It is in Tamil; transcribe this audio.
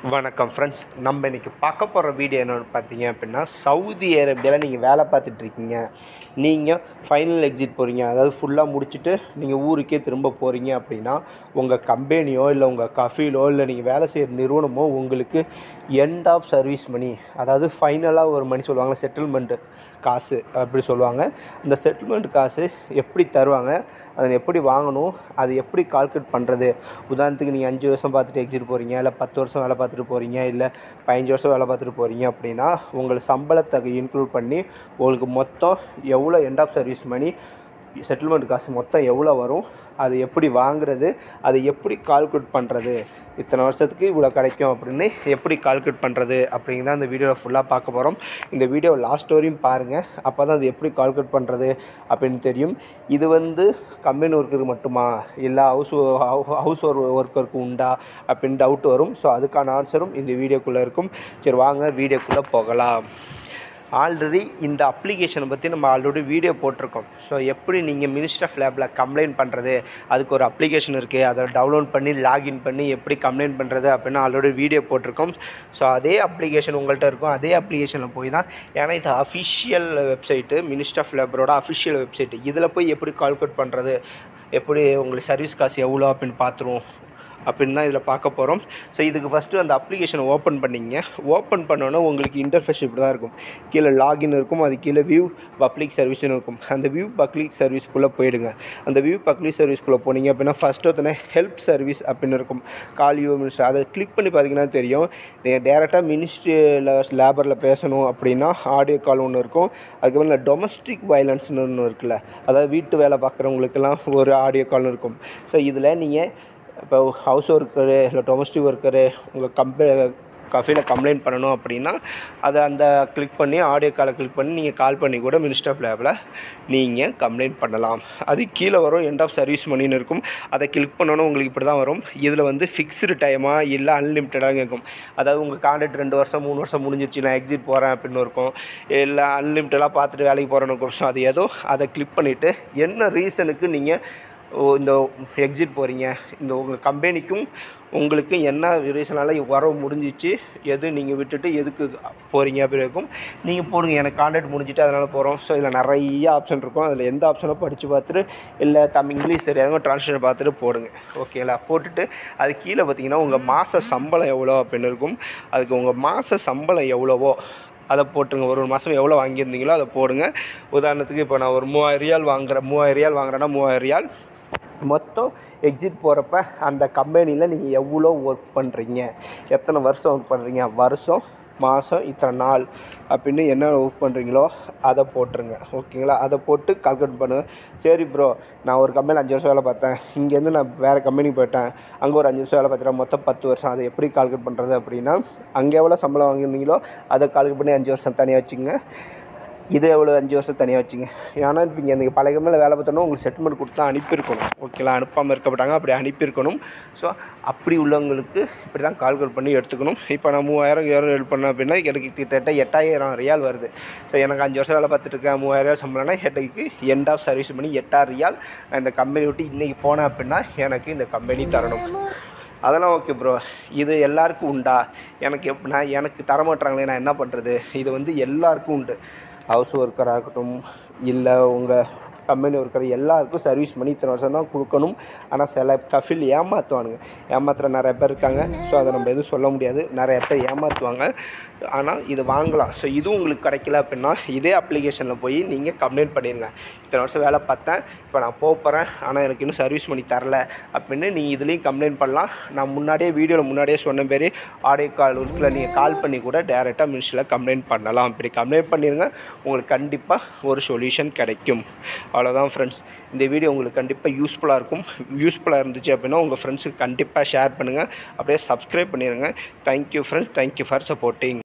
வணக்கம் ஃப்ரெண்ட்ஸ் நம்ம இன்றைக்கி பார்க்க போகிற வீடியோ என்னென்னு பார்த்தீங்க அப்படின்னா சவுதி அரேபியாவில் நீங்கள் வேலை பார்த்துட்டு இருக்கீங்க நீங்கள் ஃபைனல் எக்ஸிட் போகிறீங்க அதாவது ஃபுல்லாக முடிச்சுட்டு நீங்கள் ஊருக்கே திரும்ப போகிறீங்க அப்படின்னா உங்கள் கம்பெனியோ இல்லை உங்கள் கஃபீலோ இல்லை நீங்கள் வேலை செய்கிற நிறுவனமோ உங்களுக்கு எண்ட் ஆஃப் சர்வீஸ் மணி அதாவது ஃபைனலாக ஒரு மணி சொல்லுவாங்க செட்டில்மெண்ட்டு காசு அப்படி சொல்லுவாங்க அந்த செட்டில்மெண்ட் காசு எப்படி தருவாங்க அதை எப்படி வாங்கணும் அது எப்படி கால்குலேட் பண்ணுறது உதாரணத்துக்கு நீங்கள் அஞ்சு வருஷம் பார்த்துட்டு எக்ஸிட் போகிறீங்க இல்லை பத்து வருஷம் வேலை பார்த்துட்டு போகிறீங்க இல்லை பதினஞ்சு வருஷம் வேலை பார்த்துட்டு போகிறீங்க அப்படின்னா உங்கள் சம்பளத்தை இன்க்ளூட் பண்ணி உங்களுக்கு மொத்தம் எவ்வளோ end of service money settlement காசு மொத்தம் எவ்வளோ வரும் அது எப்படி வாங்குறது அது எப்படி கால்குலேட் பண்ணுறது இத்தனை வருஷத்துக்கு இவ்வளோ கிடைக்கும் அப்படின்னு எப்படி கால்குலேட் பண்ணுறது அப்படிங்கிறத அந்த வீடியோவில் ஃபுல்லாக பார்க்க போகிறோம் இந்த வீடியோ லாஸ்ட் வரையும் பாருங்கள் அப்போ தான் அது எப்படி கால்குலேட் பண்ணுறது அப்படின்னு தெரியும் இது வந்து கம்பெனி ஒர்க்கருக்கு மட்டுமா இல்லை ஹவுஸ் ஹவுஸ் ஒர்க்கருக்கு உண்டா அப்படின்னு டவுட் வரும் ஸோ அதுக்கான ஆன்சரும் இந்த வீடியோக்குள்ளே இருக்கும் சரி வாங்க வீடியோக்குள்ளே போகலாம் ஆல்ரெடி இந்த அப்ளிகேஷனை பற்றி நம்ம ஆல்ரெடி வீடியோ போட்டிருக்கோம் ஸோ எப்படி நீங்கள் மினிஸ்டர் ஆஃப் லேபில் கம்ப்ளைண்ட் பண்ணுறது அதுக்கு ஒரு அப்ளிகேஷன் இருக்குது அதை டவுன்லோட் பண்ணி லாகின் பண்ணி எப்படி கம்ப்ளைண்ட் பண்ணுறது அப்படின்னு ஆல்ரெடி வீடியோ போட்டிருக்கோம் ஸோ அதே அப்ளிகேஷன் உங்கள்கிட்ட இருக்கும் அதே அப்ளிகேஷனில் போய் தான் ஏன்னா இது அஃபிஷியல் வெப்சைட்டு மினிஸ்டர் ஆஃப் லேபரோட அஃபிஷியல் வெப்சைட்டு இதில் போய் எப்படி கால்குலேட் பண்ணுறது எப்படி உங்களுக்கு சர்வீஸ் காசு எவ்வளோ அப்படின்னு பார்த்துருவோம் அப்படின்னு தான் இதில் பார்க்க போகிறோம் ஸோ இதுக்கு ஃபஸ்ட்டு அந்த அப்ளிகேஷனை ஓப்பன் பண்ணிங்க ஓப்பன் பண்ணோன்னே உங்களுக்கு இன்டர்ஃபேஸ் இப்படி தான் இருக்கும் கீழே லாகின் இருக்கும் அது கீழே வியூ பப்ளிக் சர்வீஸ்னு இருக்கும் அந்த வியூ பப்ளிக் சர்வீஸ்க்குள்ளே போயிடுங்க அந்த வியூ பப்ளிக் சர்வீஸ்க்குள்ளே போனீங்க அப்படின்னா ஃபஸ்ட்டு ஒருத்தனை ஹெல்ப் சர்வீஸ் அப்படின்னு இருக்கும் கால் யூ மினிஸ்டர் அதை கிளிக் பண்ணி பார்த்தீங்கன்னா தெரியும் நீங்கள் டேரெக்டாக மினிஸ்ட்ரியில் லேபரில் பேசணும் அப்படின்னா ஆடியோ கால் ஒன்று இருக்கும் அதுக்கப்புறம் டொமஸ்டிக் வயலன்ஸ்னு ஒன்று இருக்குல்ல அதாவது வீட்டு வேலை பார்க்குறவங்களுக்கெல்லாம் ஒரு ஆடியோ கால் இருக்கும் ஸோ இதில் நீங்கள் இப்போ ஹவுஸ் ஒர்க்கரு இல்லை டொமஸ்டிக் ஒர்க்கரு உங்கள் கம்பெ கஃபேல கம்ப்ளைண்ட் பண்ணணும் அப்படின்னா அதை அந்த கிளிக் பண்ணி ஆடியோ காலை கிளிக் பண்ணி நீங்கள் கால் பண்ணி கூட மினிஸ்டர் ஆஃப் லேபில் நீங்கள் கம்ப்ளைண்ட் பண்ணலாம் அது கீழே வரும் எண்ட் ஆஃப் சர்வீஸ் மணின்னு இருக்கும் அதை கிளிக் பண்ணணும் உங்களுக்கு இப்படி தான் வரும் இதில் வந்து ஃபிக்ஸ்டு டைமாக இல்லை அன்லிமிட்டடாக இருக்கும் அதாவது உங்கள் கான்ட்ராக்ட் ரெண்டு வருஷம் மூணு வருஷம் முடிஞ்சிருச்சு நான் எக்ஸிட் போகிறேன் அப்படின்னு இருக்கும் இல்லை அன்லிமிட்டடாக பார்த்துட்டு வேலைக்கு போகிறேன்னு இருக்கும் ஸோ அது ஏதோ அதை கிளிக் பண்ணிவிட்டு என்ன ரீசனுக்கு நீங்கள் ஓ இந்த எக்ஸிட் போகிறீங்க இந்த உங்கள் கம்பெனிக்கும் உங்களுக்கும் என்ன ரீசனால் வரவு முடிஞ்சிச்சு எது நீங்கள் விட்டுட்டு எதுக்கு போகிறீங்க அப்படி இருக்கும் நீங்கள் போடுங்க எனக்கு கான்ட்ராக்ட் முடிஞ்சிட்டு அதனால் போகிறோம் ஸோ இதில் நிறைய ஆப்ஷன் இருக்கும் அதில் எந்த ஆப்ஷனோ படித்து பார்த்துட்டு இல்லை தமிழ் இங்கிலீஷ் தெரியாதவங்க ட்ரான்ஸ்லேட் பார்த்துட்டு போடுங்க ஓகேங்களா போட்டுட்டு அது கீழே பார்த்தீங்கன்னா உங்கள் மாத சம்பளம் எவ்வளோ அப்படின்னு இருக்கும் அதுக்கு உங்கள் மாத சம்பளம் எவ்வளவோ அதை போட்டுருங்க ஒரு ஒரு மாதம் எவ்வளோ வாங்கியிருந்தீங்களோ அதை போடுங்க உதாரணத்துக்கு இப்போ நான் ஒரு மூவாயிரம் ரியால் வாங்குறேன் மூவாயிரம் ரியால் வாங்குறேன்னா மூவாயிரம் ரியால் மொத்தம் எக்ஸிட் போகிறப்ப அந்த கம்பெனியில் நீங்கள் எவ்வளோ ஒர்க் பண்ணுறீங்க எத்தனை வருஷம் ஒர்க் பண்ணுறீங்க வருஷம் மாதம் இத்தனை நாள் அப்படின்னு என்ன ஒர்க் பண்ணுறீங்களோ அதை போட்டுருங்க ஓகேங்களா அதை போட்டு கால்குலேட் பண்ணுங்கள் சரி ப்ரோ நான் ஒரு கம்பெனியில் அஞ்சு வருஷம் வேலை பார்த்தேன் இங்கேருந்து நான் வேறு கம்பெனிக்கு போயிட்டேன் அங்கே ஒரு அஞ்சு வருஷம் வேலை பார்த்துட்டேன் மொத்தம் பத்து வருஷம் அதை எப்படி கால்குலேட் பண்ணுறது அப்படின்னா அங்கே எவ்வளோ சம்பளம் வாங்கியிருந்தீங்களோ அதை கால்குலேட் பண்ணி அஞ்சு வருஷம் தனியாக வச்சுங்க இது எவ்வளோ அஞ்சு வருஷம் தனியாக வச்சுங்க ஏன்னா இப்போ இங்கே இந்த பழைய கம்பெனியில் வேலை பார்த்தோன்னா உங்களுக்கு செட்டில்மெண்ட் கொடுத்து அனுப்பியிருக்கணும் ஓகேங்களா அனுப்பாமல் இருக்கப்பட்டாங்க அப்படி அனுப்பியிருக்கணும் ஸோ அப்படி உள்ளவங்களுக்கு இப்படி தான் கால்குலேட் பண்ணி எடுத்துக்கணும் இப்போ நான் மூவாயிரம் ஏழு ஹெல்ப் பண்ணேன் அப்படின்னா எனக்கு கிட்டத்தட்ட எட்டாயிரம் ரியால் வருது ஸோ எனக்கு அஞ்சு வருஷம் வேலை பார்த்துட்டு இருக்கேன் மூவாயிரம் ரியால் சம்பளம்னா எனக்கு எண்ட் ஆஃப் சர்வீஸ் பண்ணி எட்டாயிரம் ரியால் நான் இந்த கம்பெனி விட்டு இன்றைக்கி போனேன் அப்படின்னா எனக்கு இந்த கம்பெனி தரணும் அதெல்லாம் ஓகே ப்ரோ இது எல்லாருக்கும் உண்டா எனக்கு எப் நான் எனக்கு தரமாட்டுறாங்களே நான் என்ன பண்ணுறது இது வந்து எல்லாருக்கும் உண்டு ஹவுஸ் ஒர்க்கராக இருக்கட்டும் இல்லை உங்கள் கம்பெனி ஒர்க்கர் எல்லாருக்கும் சர்வீஸ் பண்ணி இத்தனை வருஷம் தான் கொடுக்கணும் ஆனால் சில கஃபில் ஏமாற்றுவானுங்க ஏமாத்துற நிறைய பேர் இருக்காங்க ஸோ அதை நம்ம எதுவும் சொல்ல முடியாது நிறைய பேர் ஏமாற்றுவாங்க ஆனால் இது வாங்கலாம் ஸோ இதுவும் உங்களுக்கு கிடைக்கல அப்படின்னா இதே அப்ளிகேஷனில் போய் நீங்கள் கம்ப்ளைண்ட் பண்ணிடுங்க இத்தனை வருஷம் வேலை பார்த்தேன் இப்போ நான் போக போகிறேன் ஆனால் எனக்கு இன்னும் சர்வீஸ் பண்ணி தரல அப்படின்னு நீங்கள் இதுலேயும் கம்ப்ளைண்ட் பண்ணலாம் நான் முன்னாடியே வீடியோவில் முன்னாடியே சொன்ன பேர் ஆடியோ கால் இருக்குல்ல நீங்கள் கால் பண்ணி கூட டேரெக்டாக மினிஸ்டரில் கம்ப்ளைண்ட் பண்ணலாம் இப்படி கம்ப்ளைண்ட் பண்ணிடுங்க உங்களுக்கு கண்டிப்பாக ஒரு சொல்யூஷன் கிடைக்கும் அவ்வளோதான் ஃப்ரெண்ட்ஸ் இந்த வீடியோ உங்களுக்கு கண்டிப்பாக யூஸ்ஃபுல்லாக இருக்கும் யூஸ்ஃபுல்லாக இருந்துச்சு அப்படின்னா உங்கள் ஃப்ரெண்ட்ஸுக்கு கண்டிப்பாக ஷேர் பண்ணுங்கள் அப்படியே சப்ஸ்கிரைப் பண்ணிடுங்க thank you friends thank you for supporting